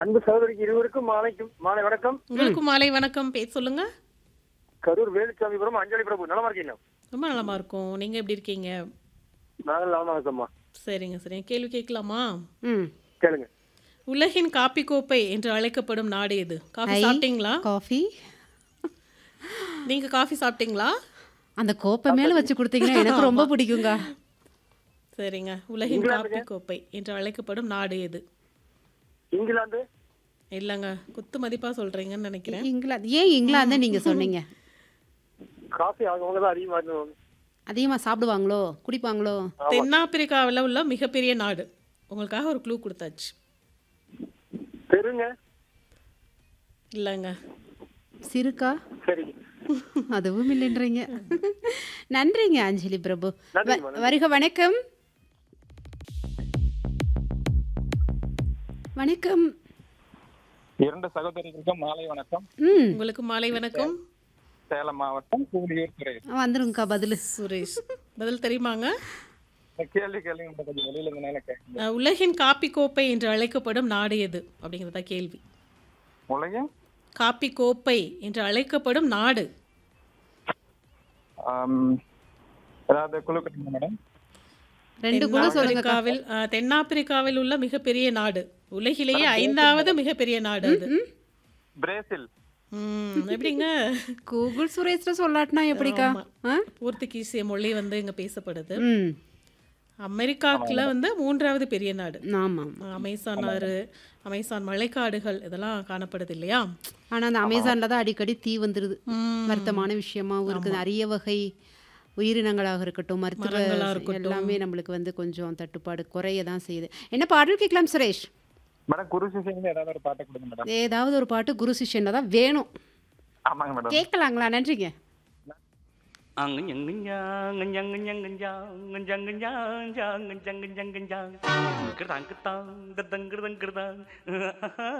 அன்பு சகோதரிக்கு இருவருக்கும் மாலைக்கும் மாலை வணக்கம் உங்களுக்கும் மாலை வணக்கம் பேர் சொல்லுங்க கரூர் வேலுச்சாமிபுரம் அஞ்சலி பிரபு நலமா இருக்கீங்க ரொம்ப நலமா இருக்கும் நீங்க எப்படி இருக்கீங்க நாங்கள் நலமா இருக்கோம்மா சரிங்க சரிங்க கேள்வி கேட்கலாமா ம் கேளுங்க உலகின் காப்பி கோப்பை என்று அழைக்கப்படும் நாடு எது காஃபி ஐ. சாப்பிட்டீங்களா காஃபி நீங்க காஃபி சாப்பிட்டீங்களா அந்த கோப்பை மேல வச்சு கொடுத்தீங்கன்னா எனக்கு ரொம்ப பிடிக்குங்க சரிங்க உலகின் காப்பி கோப்பை என்று அழைக்கப்படும் நாடு எது இங்கிலாந்து இல்லைங்க குத்து மதிப்பா சொல்றீங்கன்னு நினைக்கிறேன் இங்கிலாந்து ஏன் இங்கிலாந்து நீங்க சொன்னீங்க காஃபி அவங்க தான் அதிகமா இருந்தவங்க அதிகமா சாப்பிடுவாங்களோ குடிப்பாங்களோ தென்னாப்பிரிக்காவில் உள்ள மிகப்பெரிய நாடு உங்களுக்காக ஒரு க்ளூ கொடுத்தாச்சு பெருங்க இல்லைங்க சிறுக்கா சரி அதுவும் இல்லைன்றீங்க நன்றிங்க அஞ்சலி பிரபு நன்றிம்மா, வ- வருக வணக்கம் வணக்கம் இரண்டு சகோதரிகளுக்கும் மாலை வணக்கம் ம் உங்களுக்கு மாலை வணக்கம் சேலம் மாவட்டம் கூலியூர் துறை வந்துருங்கக்கா பதிலு சுரேஷ் பதில் தெரியுமாங்க இந்த கேள்வி கேள்வி கொஞ்சம் வெளியில இருந்தனால கேட்க அஹ், உலகின் காப்பி கோப்பை என்று அழைக்கப்படும் நாடு எது அப்படிங்கிறதா கேள்வி உலகம் காப்பி கோப்பை என்று அழைக்கப்படும் நாடு ஆம், ஏதாவது குழு கொடுங்க மேடம் ரெண்டு குழு சொல்லுங்க தென்னாப்பிரிக்காவில் அஹ், தென்னாப்பிரிக்காவில் உள்ள மிகப்பெரிய நாடு உலகிலேயே ஐந்தாவது மிகப்பெரிய நாடு அது பிரேசில் ம், எப்படிங்க கூகுள் சுரேஷ்ட சொல்லாட்டினா எப்படிக்கா ஆ? போர்த்துகீசிய மொழி வந்து இங்க பேசப்படுது ம் அமெரிக்காக்குள்ள வந்து மூன்றாவது பெரிய நாடு ஆமாம் அமேசான் ஆறு அமேசான் மழைக்காடுகள் இதெல்லாம் காணப்படுது இல்லையா ஆனா அந்த அமேசான்ல தான் அடிக்கடி தீ வந்துருது ம், வருத்தமான விஷயமாவும் இருக்குது அரிய வகை உயிரினங்களாக இருக்கட்டும் மருத்துவ மரங்களா இருக்கட்டும். எல்லாமே நம்மளுக்கு வந்து கொஞ்சம் தட்டுப்பாடு குறைய தான் செய்யுது என்ன பாடல் கேட்கலாம் சுரேஷ் மேடம் குரு சிசிங்க ஏதாவது ஒரு பாட்டு கொடுங்க மேடம் ஏதாவது ஒரு பாட்டு குரு சிஷ்யன்ல தான் வேணும் ஆமாங்க மேடம் கேட்கலாங்களா நன்றிங்க அங்கஞ்சங்கஞ்சாங்கஞ்சங்கஞ்சாங்கஞ்சங்கஞ்சாங்கஞ்சங்கஞ்சாங் கிருதாங் கிருதாங் கிருதங் கிருதங் கிருதாங்